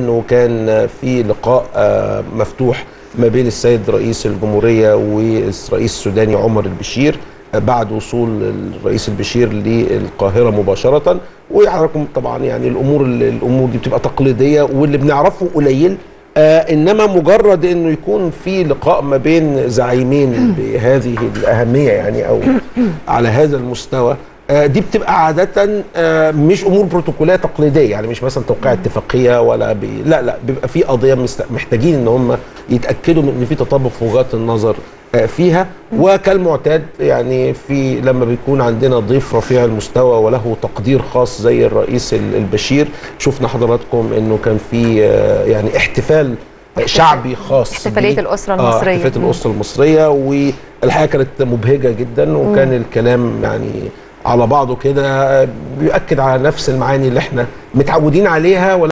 انه كان في لقاء آه، مفتوح ما بين السيد رئيس الجمهوريه والرئيس السوداني عمر البشير آه، بعد وصول الرئيس البشير للقاهره مباشره ويعرفكم طبعا يعني الامور الامور دي بتبقى تقليديه واللي بنعرفه قليل آه انما مجرد انه يكون في لقاء ما بين زعيمين بهذه الاهميه يعني او على هذا المستوى آه دي بتبقى عاده آه مش امور بروتوكوليه تقليديه يعني مش مثلا توقيع اتفاقيه ولا بي لا لا بيبقى في قضيه مست- محتاجين ان هم يتاكدوا من ان في تطابق في وجهات النظر آه فيها وكالمعتاد يعني في لما بيكون عندنا ضيف رفيع المستوى وله تقدير خاص زي الرئيس ال- البشير شفنا حضراتكم انه كان في آه يعني احتفال شعبي خاص احتفالية بيه. الأسرة آه المصرية. احتفاليه الاسره المصريه والحقيقه كانت مبهجه جدا وكان الكلام يعني على بعضه كده بيؤكد على نفس المعاني اللي احنا متعودين عليها